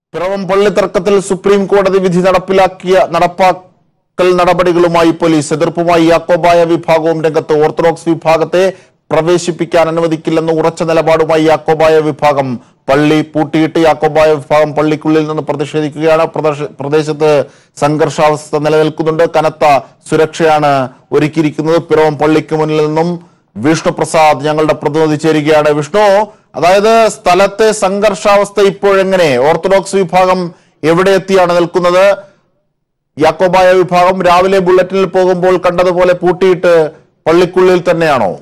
പിറവം പള്ളി തർക്കത്തിൽ സുപ്രീം കോടതി വിധി നടപ്പിലാക്കിയ നടപ്പാക്കൽ നടപടികളുമായി പോലീസ് എതിർപ്പുമായി യാക്കോബായ വിഭാഗവും രംഗത്ത് ഓർത്തഡോക്സ് വിഭാഗത്തെ പ്രവേശിപ്പിക്കാൻ അനുവദിക്കില്ലെന്ന് ഉറച്ച നിലപാടുമായി യാക്കോബായ വിഭാഗം പള്ളി പൂട്ടിയിട്ട് യാക്കോബായ വിഭാഗം പള്ളിക്കുള്ളിൽ നിന്ന് പ്രതിഷേധിക്കുകയാണ് പ്രദേശ- പ്രദേശത്ത് സംഘർഷാവസ്ഥ നിലനിൽക്കുന്നുണ്ട് കനത്ത സുരക്ഷയാണ് ഒരുക്കിയിരിക്കുന്നത് പിറവം പള്ളിക്ക് മുന്നിൽ നിന്നും വിഷ്ണു പ്രസാദ് ഞങ്ങളുടെ പ്രതിനിധി ചേരുകയാണ് വിഷ്ണു അതായത് സ്ഥലത്തെ സംഘർഷാവസ്ഥ ഇപ്പോഴെങ്ങനെ ഓർത്തഡോക്സ് വിഭാഗം എവിടെ എത്തിയാണ് നിൽക്കുന്നത് യാക്കോബായ വിഭാഗം രാവിലെ ബുള്ളറ്റിനിൽ പോകുമ്പോൾ കണ്ടതുപോലെ പൂട്ടിയിട്ട് പള്ളിക്കുള്ളിൽ തന്നെയാണോ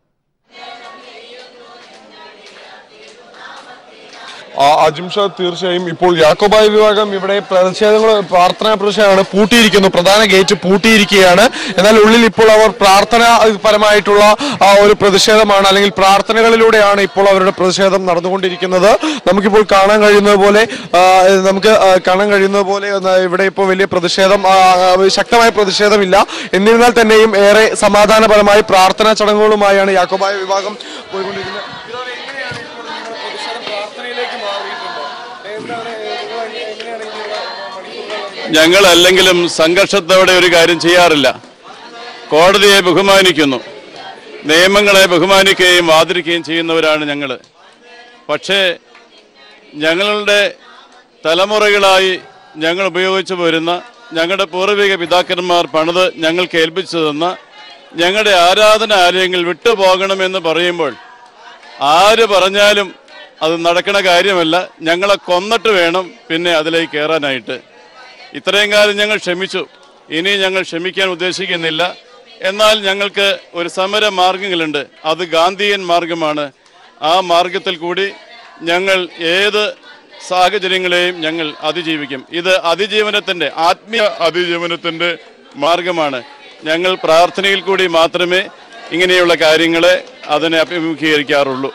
ആ, അജിംഷ തീർച്ചയായും ഇപ്പോൾ യാക്കോബായ വിഭാഗം ഇവിടെ പ്രതിഷേധങ്ങൾ പ്രാർത്ഥനാ പ്രതിഷേധമാണ് പൂട്ടിയിരിക്കുന്നു പ്രധാന ഗേറ്റ് പൂട്ടിയിരിക്കുകയാണ് എന്നാൽ ഉള്ളിൽ ഇപ്പോൾ അവർ പ്രാർത്ഥന പരമായിട്ടുള്ള ആ, ഒരു പ്രതിഷേധമാണ് അല്ലെങ്കിൽ പ്രാർത്ഥനകളിലൂടെയാണ് ഇപ്പോൾ അവരുടെ പ്രതിഷേധം നടന്നുകൊണ്ടിരിക്കുന്നത് നമുക്കിപ്പോൾ കാണാൻ കഴിയുന്നത് പോലെ ആ, നമുക്ക് ആ, കാണാൻ കഴിയുന്നത് പോലെ ആ, ഇവിടെ ഇപ്പോൾ വലിയ പ്രതിഷേധം ആ, ആ, ശക്തമായ പ്രതിഷേധമില്ല എന്നിരുന്നാൽ തന്നെയും ഏറെ സമാധാനപരമായി പ്രാർത്ഥനാ ചടങ്ങുകളുമായാണ് യാക്കോബായ വിഭാഗം പോയിക്കൊണ്ടിരിക്കുന്നത് ഇതോടെ എങ്ങനെയാണ് ഇപ്പോൾ നിങ്ങളുടെ പ്രതിഷേധം പ്രാർത്ഥനയിലേക്ക് മാറിയിട്ടുണ്ടോ എന്താണ് നിങ്ങൾ എങ്ങനെയാണ് ഇങ്ങനെയുള്ള മണിക്കൂറുകൾ ഞങ്ങൾ അല്ലെങ്കിലും സംഘർഷത്തോടെ ഒരു കാര്യം ചെയ്യാറില്ല കോടതിയെ ബഹുമാനിക്കുന്നു നിയമങ്ങളെ ബഹുമാനിക്കുകയും ആദരിക്കുകയും ചെയ്യുന്നവരാണ് ഞങ്ങൾ പക്ഷേ ഞങ്ങളുടെ തലമുറകളായി ഞങ്ങൾ ഉപയോഗിച്ചു വരുന്ന ഞങ്ങളുടെ പൂർവിക പിതാക്കന്മാർ പണിത് ഞങ്ങൾക്ക് ഏൽപ്പിച്ചു തന്ന ഞങ്ങളുടെ ആരാധനാലയങ്ങൾ വിട്ടുപോകണമെന്ന് പറയുമ്പോൾ ആര് പറഞ്ഞാലും അത് നടക്കണ കാര്യമല്ല ഞങ്ങളെ കൊന്നിട്ട് വേണം പിന്നെ അതിലേക്ക് കയറാനായിട്ട് ഇത്രയും കാലം ഞങ്ങൾ ക്ഷമിച്ചു ഇനി ഞങ്ങൾ ക്ഷമിക്കാൻ ഉദ്ദേശിക്കുന്നില്ല എന്നാൽ ഞങ്ങൾക്ക് ഒരു സമര മാർഗങ്ങളുണ്ട് അത് ഗാന്ധിയൻ മാർഗമാണ് ആ മാർഗത്തിൽ കൂടി ഞങ്ങൾ ഏത് സാഹചര്യങ്ങളെയും ഞങ്ങൾ അതിജീവിക്കും ഇത് അതിജീവനത്തിൻ്റെ ആത്മീയ അതിജീവനത്തിൻ്റെ മാർഗമാണ് ഞങ്ങൾ പ്രാർത്ഥനയിൽ കൂടി മാത്രമേ ഇങ്ങനെയുള്ള കാര്യങ്ങളെ അതിനെ അഭിമുഖീകരിക്കാറുള്ളൂ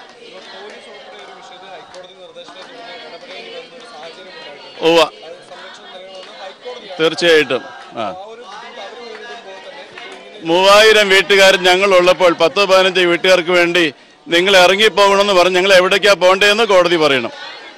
ഉവ്വ തീർച്ചയായിട്ടും ആ മൂവായിരം വീട്ടുകാർ ഞങ്ങൾ ഉള്ളപ്പോൾ പത്ത് പതിനഞ്ച് വീട്ടുകാർക്ക് വേണ്ടി നിങ്ങൾ ഇറങ്ങിപ്പോകണമെന്ന് പറഞ്ഞ് ഞങ്ങൾ എവിടേക്കാ പോകേണ്ടതെന്ന് കോടതി പറയണം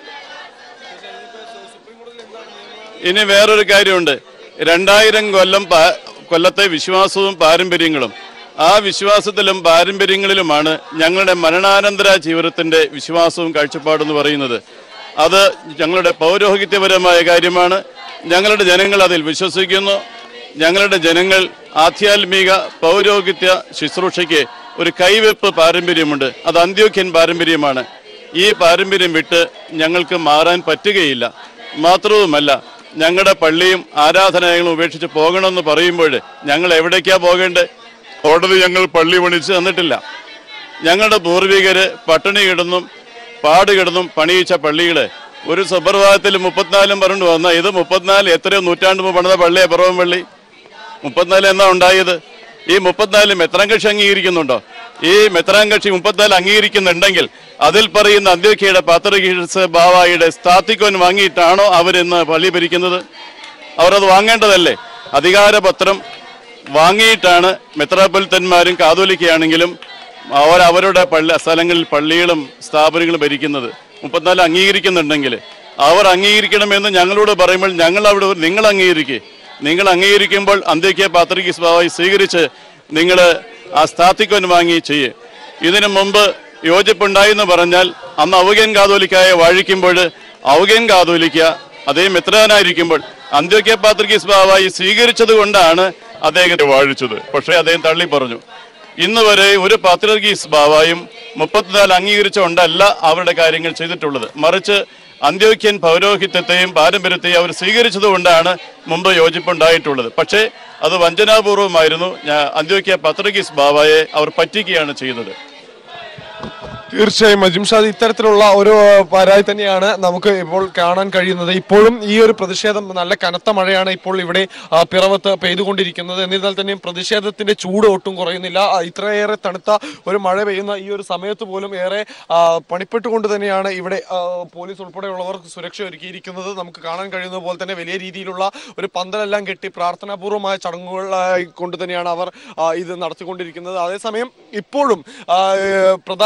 ഇനി വേറൊരു കാര്യമുണ്ട് രണ്ടായിരം കൊല്ലം പാ- കൊല്ലത്തെ വിശ്വാസവും പാരമ്പര്യങ്ങളും ആ വിശ്വാസത്തിലും പാരമ്പര്യങ്ങളിലുമാണ് ഞങ്ങളുടെ മരണാനന്തര ജീവിതത്തിന്റെ വിശ്വാസവും കാഴ്ചപ്പാടെന്ന് പറയുന്നത് അത് ഞങ്ങളുടെ പൗരോഹിത്യപരമായ കാര്യമാണ് ഞങ്ങളുടെ ജനങ്ങൾ അതിൽ വിശ്വസിക്കുന്നു ഞങ്ങളുടെ ജനങ്ങൾ ആധ്യാത്മിക പൗരോഹിത്യ ശുശ്രൂഷയ്ക്ക് ഒരു കൈവെപ്പ് പാരമ്പര്യമുണ്ട് അത് അന്ത്യോക്യൻ പാരമ്പര്യമാണ് ഈ പാരമ്പര്യം വിട്ട് ഞങ്ങൾക്ക് മാറാൻ പറ്റുകയില്ല മാത്രവുമല്ല ഞങ്ങളുടെ പള്ളിയും ആരാധനാലയങ്ങളും ഉപേക്ഷിച്ച് പോകണമെന്ന് പറയുമ്പോൾ ഞങ്ങൾ എവിടേക്കാ പോകേണ്ടത് കോടതി ഞങ്ങൾ പള്ളി പണിച്ച് തന്നിട്ടില്ല ഞങ്ങളുടെ പൂർവികര് പട്ടിണി കിടന്നും പാട് കിടന്നും പണിയിച്ച പള്ളികള് ഒരു സുപ്രഭാതത്തിൽ മുപ്പത്തിനാലും പറഞ്ഞു വന്ന ഇത് മുപ്പത്തിനാല് എത്രയോ നൂറ്റാണ്ട് മുമ്പ് പണിത പള്ളിയാ പിറവം പള്ളി മുപ്പത്തിനാല് എന്നാ ഉണ്ടായത് ഈ മുപ്പത്തിനാല് മെത്രാൻ കക്ഷി അംഗീകരിക്കുന്നുണ്ടോ ഈ മെത്രാൻ കക്ഷി മുപ്പത്തിനാല് അംഗീകരിക്കുന്നുണ്ടെങ്കിൽ അതിൽ പറയുന്ന അന്ത്യോഖ്യയുടെ പാത്രകീഴ്സ് ബാവായുടെ സ്ഥാത്തിക്കോൻ വാങ്ങിയിട്ടാണോ അവരിന്ന് പള്ളി ഭരിക്കുന്നത് അവരത് വാങ്ങേണ്ടതല്ലേ അധികാരപത്രം വാങ്ങിയിട്ടാണ് മെത്രാപ്പൊലിത്തന്മാരും കാതോലിക്കയാണെങ്കിലും അവർ അവരുടെ പള്ളി സ്ഥലങ്ങളിൽ പള്ളികളും സ്ഥാപനങ്ങളും ഭരിക്കുന്നത് മുപ്പത്തിനാല് അംഗീകരിക്കുന്നുണ്ടെങ്കിൽ അവർ അംഗീകരിക്കണമെന്ന് ഞങ്ങളോട് പറയുമ്പോൾ ഞങ്ങൾ അവിടെ നിങ്ങൾ അംഗീകരിക്കുക നിങ്ങൾ അംഗീകരിക്കുമ്പോൾ അന്ത്യോക്യ പാത്രിക സ്വഭാവമായി സ്വീകരിച്ച് നിങ്ങൾ ആ സ്ഥാത്തിക്കൊൻ വാങ്ങി ചെയ്യേ ഇതിനു മുമ്പ് യോജിപ്പുണ്ടായി എന്ന് പറഞ്ഞാൽ അന്ന് ഔഗൻ കാതോലിക്കായെ വാഴിക്കുമ്പോൾ ഔഗൻ കാതോലിക്ക അതേ മെത്രാനായിരിക്കുമ്പോൾ അന്ത്യോക്യ പാത്രിക സ്വഭാവമായി സ്വീകരിച്ചത് കൊണ്ടാണ് അദ്ദേഹത്തെ വാഴിച്ചത് പക്ഷേ അദ്ദേഹം തള്ളി പറഞ്ഞു ഇന്ന് വരെ ഒരു പാത്രികീസ് ബാവായും മുപ്പത്തിനാല് അംഗീകരിച്ചുകൊണ്ടല്ല അവരുടെ കാര്യങ്ങൾ ചെയ്തിട്ടുള്ളത് മറിച്ച് അന്ത്യോക്യൻ പൗരോഹിത്യത്തെയും പാരമ്പര്യത്തെയും അവർ സ്വീകരിച്ചതുകൊണ്ടാണ് മുമ്പ് യോജിപ്പുണ്ടായിട്ടുള്ളത് പക്ഷേ അത് വഞ്ചനാപൂർവമായിരുന്നു ഞാൻ അന്ത്യോക്യ പത്രികീസ് ബാവായെ അവർ പറ്റിക്കുകയാണ് ചെയ്തത് തീർച്ചയായും അജിംഷാദ് ഇത്തരത്തിലുള്ള ഒരു ആ, പരാതി തന്നെയാണ് നമുക്ക് ഇപ്പോൾ കാണാൻ കഴിയുന്നത് ഇപ്പോഴും ഈ ഒരു പ്രതിഷേധം നല്ല കനത്ത മഴയാണ് ഇപ്പോൾ ഇവിടെ ആ, പിറവത്ത് പെയ്തുകൊണ്ടിരിക്കുന്നത് എന്നിരുന്നാൽ തന്നെയും പ്രതിഷേധത്തിന്റെ ചൂട് ഒട്ടും കുറയുന്നില്ല ആ, ഇത്രയേറെ തണുത്ത ഒരു മഴ പെയ്യുന്ന ഈ ഒരു സമയത്ത് പോലും ഏറെ ആ, പണിപ്പെട്ടുകൊണ്ട് തന്നെയാണ് ഇവിടെ ആ, പോലീസ് ഉൾപ്പെടെയുള്ളവർ സുരക്ഷ ഒരുക്കിയിരിക്കുന്നത് നമുക്ക് കാണാൻ കഴിയുന്നത് പോലെ തന്നെ വലിയ രീതിയിലുള്ള ഒരു പന്തലെല്ലാം കെട്ടി പ്രാർത്ഥനാപൂർവമായ ചടങ്ങുകൾ ആ, കൊണ്ട് തന്നെയാണ് അവർ ആ, ഇത് നടത്തിക്കൊണ്ടിരിക്കുന്നത് അതേസമയം ഇപ്പോഴും ആ, ഏ, പ്രധാന കവാട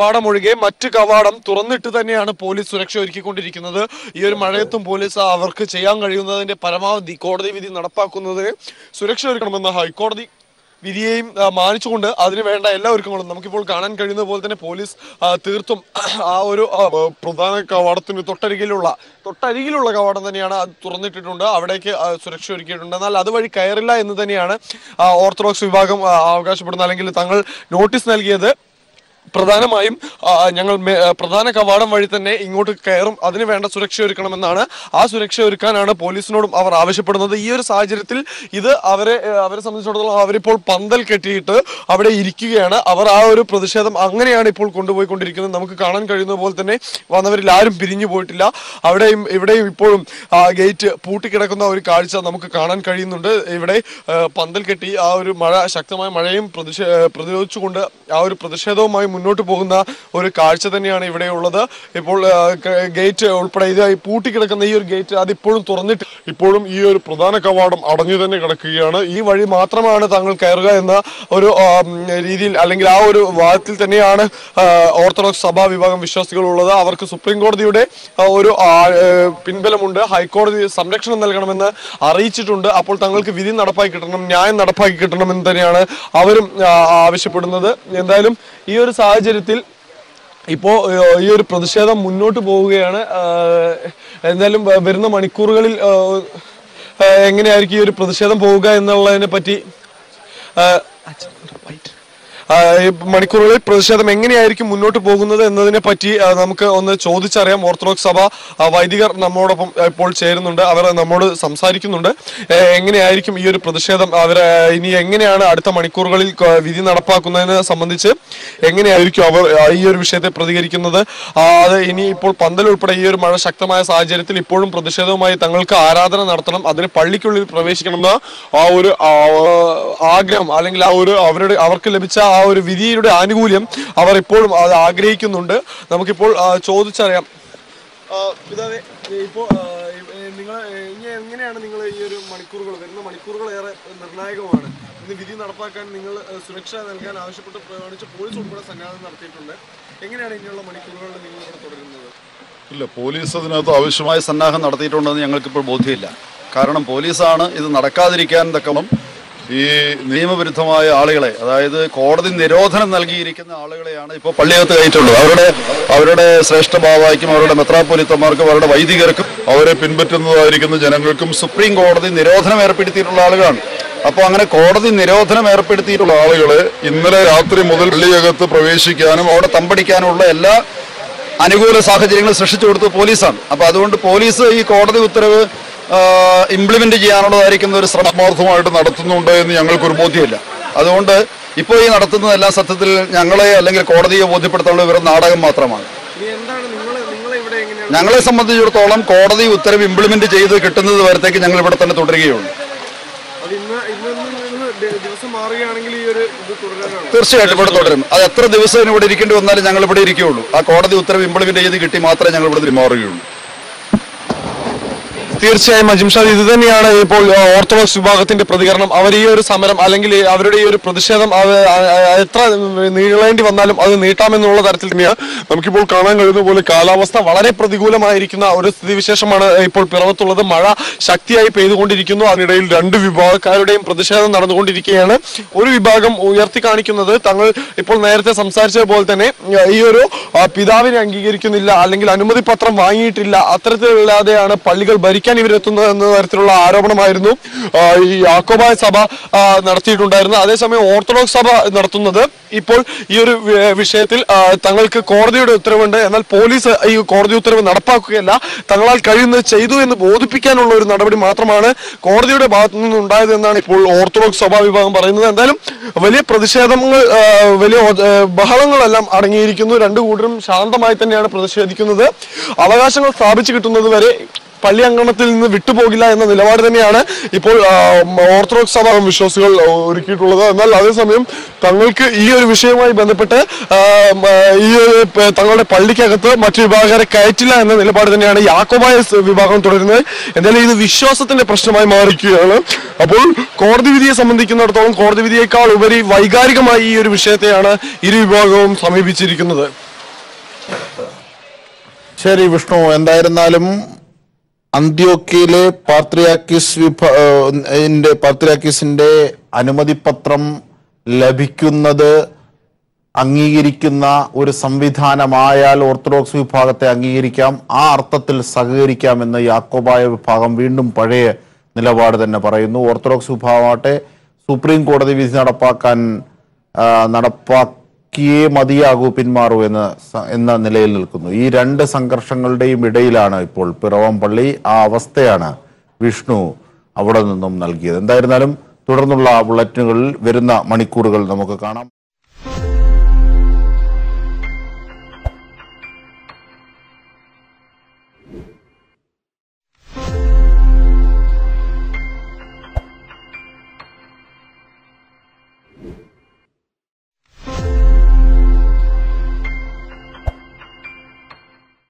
കവാടം ഒഴികെ മറ്റ് കവാടം തുറന്നിട്ട് തന്നെയാണ് പോലീസ് സുരക്ഷ ഒരുക്കിക്കൊണ്ടിരിക്കുന്നത് ഈ ഒരു മഴയത്തും പോലീസ് അവർക്ക് ചെയ്യാൻ കഴിയുന്നതിന്റെ പരമാവധി കോടതി വിധി നടപ്പാക്കുന്നതിന് സുരക്ഷ ഒരുക്കണമെന്ന് ഹൈക്കോടതി വിധിയെയും ആ, മാനിച്ചുകൊണ്ട് അതിന് വേണ്ട എല്ലാ ഒരുക്കങ്ങളും നമുക്കിപ്പോൾ കാണാൻ കഴിയുന്ന പോലെ തന്നെ പോലീസ് ആ, തീർത്തും ആ ഒരു ആ, പ്രധാന കവാടത്തിന് തൊട്ടരികിലുള്ള തൊട്ടരികിലുള്ള കവാടം തന്നെയാണ് അത് തുറന്നിട്ടിട്ടുണ്ട് അവിടേക്ക് ആ, സുരക്ഷ ഒരുക്കിയിട്ടുണ്ട് എന്നാൽ അതുവഴി കയറില്ല എന്ന് തന്നെയാണ് ആ, ഓർത്തഡോക്സ് വിഭാഗം ആ, അവകാശപ്പെടുന്നത് അല്ലെങ്കിൽ തങ്ങൾ നോട്ടീസ് നൽകിയത് പ്രധാനമായും ആ, ഞങ്ങൾ മേ- ആ, പ്രധാന കവാടം വഴി തന്നെ ഇങ്ങോട്ട് കയറും അതിന് വേണ്ട സുരക്ഷ ഒരുക്കണമെന്നാണ് ആ സുരക്ഷ ഒരുക്കാനാണ് പോലീസിനോടും അവർ ആവശ്യപ്പെടുന്നത് ഈ ഒരു സാഹചര്യത്തിൽ ഇത് അവരെ ആ, അവരെ സംബന്ധിച്ചിടത്തോളം അവരിപ്പോൾ പന്തൽ കെട്ടിയിട്ട് അവിടെ ഇരിക്കുകയാണ് അവർ ആ ഒരു പ്രതിഷേധം അങ്ങനെയാണ് ഇപ്പോൾ കൊണ്ടുപോയിക്കൊണ്ടിരിക്കുന്നത് നമുക്ക് കാണാൻ കഴിയുന്ന പോലെ തന്നെ വന്നവരിൽ ആരും പിരിഞ്ഞു പോയിട്ടില്ല അവിടെയും ഇവിടെയും ഇപ്പോഴും ആ ഗേറ്റ് പൂട്ടിക്കിടക്കുന്ന ഒരു കാഴ്ച നമുക്ക് കാണാൻ കഴിയുന്നുണ്ട് ഇവിടെ ആ, പന്തൽ കെട്ടി ആ ഒരു മഴ ശക്തമായ മഴയും പ്രതിഷേ പ്രതിരോധിച്ചുകൊണ്ട് ആ ഒരു പ്രതിഷേധവുമായി മുന്നോട്ട് പോകുന്ന ഒരു കാഴ്ച തന്നെയാണ് ഇവിടെ ഉള്ളത് ഇപ്പോൾ ആ, ഗ- ഗേറ്റ് ഉൾപ്പെടെ ഇത് ഈ പൂട്ടിക്കിടക്കുന്ന ഈ ഒരു ഗേറ്റ് അതിപ്പോഴും തുറന്നിട്ട് ഇപ്പോഴും ഈ ഒരു പ്രധാന കവാടം അടഞ്ഞു തന്നെ കിടക്കുകയാണ് ഈ വഴി മാത്രമാണ് താങ്കൾ കയറുക എന്ന ഒരു ആ, ഉം, രീതിയിൽ അല്ലെങ്കിൽ ആ ഒരു വാദത്തിൽ തന്നെയാണ് ആ, ഓർത്തഡോക്സ് സഭാ വിഭാഗം വിശ്വാസികൾ ഉള്ളത് അവർക്ക് സുപ്രീം കോടതിയുടെ ആ, ഒരു ആ, ഏ, പിൻബലമുണ്ട് ഹൈക്കോടതി സംരക്ഷണം നൽകണമെന്ന് അറിയിച്ചിട്ടുണ്ട് അപ്പോൾ തങ്ങൾക്ക് വിധി നടപ്പാക്കി കിട്ടണം ന്യായം നടപ്പാക്കി കിട്ടണം എന്ന് തന്നെയാണ് അവരും ആ, ആവശ്യപ്പെടുന്നത് എന്തായാലും ഈ ഒരു സാഹചര്യത്തിൽ ഇപ്പോൾ ഈ ഒരു പ്രതിഷേധം മുന്നോട്ട് പോവുകയാണ് ആ, എന്തായാലും വ- വരുന്ന മണിക്കൂറുകളിൽ ആ, ആ, എങ്ങനെയായിരിക്കും ഈ ഒരു പ്രതിഷേധം പോവുക എന്നുള്ളതിനെ പറ്റി ആ, ആ, ഈ മണിക്കൂറുകളിൽ പ്രതിഷേധം എങ്ങനെയായിരിക്കും മുന്നോട്ട് പോകുന്നത് എന്നതിനെ പറ്റി ആ, നമുക്ക് ഒന്ന് ചോദിച്ചറിയാം ഓർത്തഡോക്സ് സഭ ആ, വൈദികർ നമ്മോടൊപ്പം ഇപ്പോൾ ചേരുന്നുണ്ട് അവർ നമ്മോട് സംസാരിക്കുന്നുണ്ട് ഏ, എങ്ങനെയായിരിക്കും ഈ ഒരു പ്രതിഷേധം അവർ ഇനി എങ്ങനെയാണ് അടുത്ത മണിക്കൂറുകളിൽ ക- വിധി നടപ്പാക്കുന്നതിനെ സംബന്ധിച്ച് എങ്ങനെയായിരിക്കും അവർ ആ, ഈ ഒരു വിഷയത്തെ പ്രതികരിക്കുന്നത് ആ, അത് ഇനി ഇപ്പോൾ പന്തൽ ഉൾപ്പെടെ ഈ ഒരു മഴ ശക്തമായ സാഹചര്യത്തിൽ ഇപ്പോഴും പ്രതിഷേധവുമായി തങ്ങൾക്ക് ആരാധന നടത്തണം അതിന് പള്ളിക്കുള്ളിൽ പ്രവേശിക്കണമെന്ന ആ ഒരു ആ, ആഗ്രഹം അല്ലെങ്കിൽ ആ ഒരു അവരുടെ അവർക്ക് ലഭിച്ച ആ ഒരു വിധിയുടെ ആനുകൂല്യം അവർ ഇപ്പോഴും അത് ആഗ്രഹിക്കുന്നുണ്ട് നമുക്കിപ്പോൾ ആ, ചോദിച്ചറിയാം ആ, പിതാവേ ഇപ്പോൾ നിങ്ങൾ ഇനി എങ്ങനെയാണ് നിങ്ങൾ ഈ ഒരു മണിക്കൂറുകൾ വരുന്ന മണിക്കൂറുകൾ ഏറെ നിർണായകമാണ് ഇന്ന് വിധി നടപ്പാക്കാൻ നിങ്ങൾ ആ, സുരക്ഷ നൽകാൻ ആവശ്യപ്പെട്ട് പ്രമാണിച്ച് പോലീസ് ഉൾപ്പെടെ സന്നാഹം നടത്തിയിട്ടുണ്ട് എങ്ങനെയാണ് ഇനിയുള്ള മണിക്കൂറുകളിൽ നിങ്ങൾ ഇവിടെ തുടരുന്നത് ഇല്ല പോലീസ് അതിനകത്ത് ആവശ്യമായ സന്നാഹം നടത്തിയിട്ടുണ്ടെന്ന് ഞങ്ങൾക്കിപ്പോൾ ബോധ്യമില്ല കാരണം പോലീസാണ് ഇത് നടക്കാതിരിക്കാൻ തക്കണം ഈ നിയമവിരുദ്ധമായ ആളുകളെ അതായത് കോടതി നിരോധനം നൽകിയിരിക്കുന്ന ആളുകളെയാണ് ഇപ്പോൾ പള്ളിയകത്ത് കയറ്റുള്ളത് അവരുടെ അവരുടെ ശ്രേഷ്ഠ ഭാവായ്ക്കും അവരുടെ മെത്രാപ്പൊലിത്തന്മാർക്കും അവരുടെ വൈദികർക്കും അവരെ പിൻപറ്റുന്നതായിരിക്കുന്ന ജനങ്ങൾക്കും സുപ്രീം കോടതി നിരോധനം ഏർപ്പെടുത്തിയിട്ടുള്ള ആളുകളാണ് അപ്പോൾ അങ്ങനെ കോടതി നിരോധനം ഏർപ്പെടുത്തിയിട്ടുള്ള ആളുകളെ ഇന്നലെ രാത്രി മുതൽ പള്ളിയകത്ത് പ്രവേശിക്കാനും അവിടെ തമ്പടിക്കാനുമുള്ള എല്ലാ അനുകൂല സാഹചര്യങ്ങൾ സൃഷ്ടിച്ചു കൊടുത്തത് പോലീസാണ് അപ്പൊ അതുകൊണ്ട് പോലീസ് ഈ കോടതി ഉത്തരവ് ഇംപ്ലിമെന്റ് ചെയ്യാനുള്ളതായിരിക്കുന്ന ഒരു ശ്രമാർത്ഥമായിട്ട് നടത്തുന്നുണ്ട് എന്ന് ഞങ്ങൾക്കൊരു ബോധ്യമില്ല അതുകൊണ്ട് ഇപ്പോൾ ഈ നടത്തുന്നതെല്ലാം സത്യത്തിൽ ഞങ്ങളെ അല്ലെങ്കിൽ കോടതിയെ ബോധ്യപ്പെടുത്താനുള്ള ഇവരുടെ നാടകം മാത്രമാണ് ഇനി എന്താണ് നിങ്ങൾ നിങ്ങളെ ഇവിടെ എങ്ങനെയാണ് ഞങ്ങളെ സംബന്ധിച്ചിടത്തോളം കോടതി ഉത്തരവ് ഇംപ്ലിമെന്റ് ചെയ്ത് കിട്ടുന്നത് വരത്തേക്ക് ഞങ്ങൾ ഇവിടെ തന്നെ തുടരുകയുള്ളൂ അത് ഇന്ന് ഇന്ന് ഇന്ന് ഇന്ന് ദി- ദിവസം മാറുകയാണെങ്കിൽ ഈ ഒരു ഇത് തുടരാനാണ് തീർച്ചയായിട്ടും ഇവിടെ തുടരും അത് എത്ര ദിവസം ഇവിടെ ഇരിക്കേണ്ടി വന്നാലും ഞങ്ങൾ ഇവിടെ ഇരിക്കുകയുള്ളൂ ആ കോടതി ഉത്തരവ് ഇംപ്ലിമെന്റ് ചെയ്ത് കിട്ടി മാത്രമേ ഞങ്ങൾ ഇവിടെ മാറുകയുള്ളൂ തീർച്ചയായും അജിംഷാദ് ഇത് തന്നെയാണ് ഇപ്പോൾ ആ, ഓർത്തഡോക്സ് വിഭാഗത്തിന്റെ പ്രതികരണം അവർ ഈ ഒരു സമരം അല്ലെങ്കിൽ ഈ അവരുടെ ഈ ഒരു പ്രതിഷേധം അത് ആ- ആ- എത്ര നീളേണ്ടി വന്നാലും അത് നീട്ടാമെന്നുള്ള തരത്തിൽ തന്നെയാണ് നമുക്കിപ്പോൾ കാണാൻ കഴിയുന്ന പോലെ കാലാവസ്ഥ വളരെ പ്രതികൂലമായിരിക്കുന്ന ഒരു സ്ഥിതിവിശേഷമാണ് ഇപ്പോൾ പിറവത്തുള്ളത് മഴ ശക്തിയായി പെയ്തുകൊണ്ടിരിക്കുന്നു അതിനിടയിൽ രണ്ട് വിഭാഗക്കാരുടെയും പ്രതിഷേധം നടന്നുകൊണ്ടിരിക്കുകയാണ് ഒരു വിഭാഗം ഉയർത്തി കാണിക്കുന്നത് തങ്ങൾ ഇപ്പോൾ നേരത്തെ സംസാരിച്ചതുപോലെ തന്നെ ആ, ഈ ഒരു ആ, പിതാവിനെ അംഗീകരിക്കുന്നില്ല അല്ലെങ്കിൽ അനുമതി പത്രം വാങ്ങിയിട്ടില്ല അത്തരത്തിലല്ലാതെയാണ് പള്ളികൾ ഭരിക്കാൻ ഇവരെത്തുന്നത് എന്ന തരത്തിലുള്ള ആരോപണമായിരുന്നു ആ, ഈ യാക്കോബായ സഭ ആ, നടത്തിയിട്ടുണ്ടായിരുന്നത് അതേസമയം ഓർത്തഡോക്സ് സഭ നടത്തുന്നത് ഇപ്പോൾ ഈ ഒരു വി- വിഷയത്തിൽ ആ, തങ്ങൾക്ക് കോടതിയുടെ ഉത്തരവുണ്ട് എന്നാൽ പോലീസ് ഈ കോടതി ഉത്തരവ് നടപ്പാക്കുകയല്ല തങ്ങളാൽ കഴിയുന്നത് ചെയ്തു എന്ന് ബോധിപ്പിക്കാനുള്ള ഒരു നടപടി മാത്രമാണ് കോടതിയുടെ ഭാഗത്തു നിന്ന് ഉണ്ടായത് എന്നാണ് ഇപ്പോൾ ഓർത്തഡോക്സ് സഭാ വിഭാഗം പറയുന്നത് എന്തായാലും വലിയ പ്രതിഷേധങ്ങൾ ആ, വലിയ ഒ- ആ, ബഹളങ്ങളെല്ലാം അടങ്ങിയിരിക്കുന്നു രണ്ടു കൂട്ടരും ശാന്തമായി തന്നെയാണ് പ്രതിഷേധിക്കുന്നത് അവകാശങ്ങൾ സ്ഥാപിച്ചു കിട്ടുന്നത് വരെ പള്ളി അങ്കണത്തിൽ നിന്ന് വിട്ടുപോകില്ല എന്ന നിലപാട് തന്നെയാണ് ഇപ്പോൾ ആ, ഓർത്തഡോക്സ് സഭ വിശ്വാസികൾ ഒരുക്കിയിട്ടുള്ളത് എന്നാൽ അതേസമയം തങ്ങൾക്ക് ഈ ഒരു വിഷയവുമായി ബന്ധപ്പെട്ട് ആ, മ, ഈ ഒരു പ- തങ്ങളുടെ പള്ളിക്കകത്ത് മറ്റു വിഭാഗക്കാരെ കയറ്റില്ല എന്ന നിലപാട് തന്നെയാണ് യാക്കോബായ സ് വിഭാഗം തുടരുന്നത് എന്തായാലും ഇത് വിശ്വാസത്തിന്റെ പ്രശ്നമായി മാറിയിരിക്കുകയാണ് അപ്പോൾ കോടതി വിധിയെ സംബന്ധിക്കുന്നിടത്തോളം കോടതി വിധിയേക്കാൾ ഉപരി വൈകാരികമായി ഈ ഒരു വിഷയത്തെയാണ് ഇരു വിഭാഗവും സമീപിച്ചിരിക്കുന്നത് ശരി വിഷ്ണു എന്തായിരുന്നാലും അന്ത്യോക്കയിലെ പാത്രിയാക്കിസ് വിഭ ഏഹ് ന്റെ പാത്രിയാക്കിസിന്റെ അനുമതിപത്രം ലഭിക്കുന്നത് അംഗീകരിക്കുന്ന ഒരു സംവിധാനമായാൽ ഓർത്തഡോക്സ് വിഭാഗത്തെ അംഗീകരിക്കാം ആ അർത്ഥത്തിൽ സഹകരിക്കാമെന്ന് യാക്കോബായ വിഭാഗം വീണ്ടും പഴയ നിലപാട് തന്നെ പറയുന്നു ഓർത്തഡോക്സ് വിഭാഗമാകട്ടെ സുപ്രീം കോടതി വിധി നടപ്പാക്കാൻ ആ, നടപ്പാക്കിയേ മതിയാകൂ പിന്മാറൂ എന്ന് സ- എന്ന നിലയിൽ നിൽക്കുന്നു ഈ രണ്ട് സംഘർഷങ്ങളുടെയും ഇടയിലാണ് ഇപ്പോൾ പിറവംപള്ളി ആ അവസ്ഥയാണ് വിഷ്ണു അവിടെ നിന്നും നൽകിയത് എന്തായിരുന്നാലും തുടർന്നുള്ള ബുള്ളറ്റിനുകളിൽ വരുന്ന മണിക്കൂറുകൾ നമുക്ക് കാണാം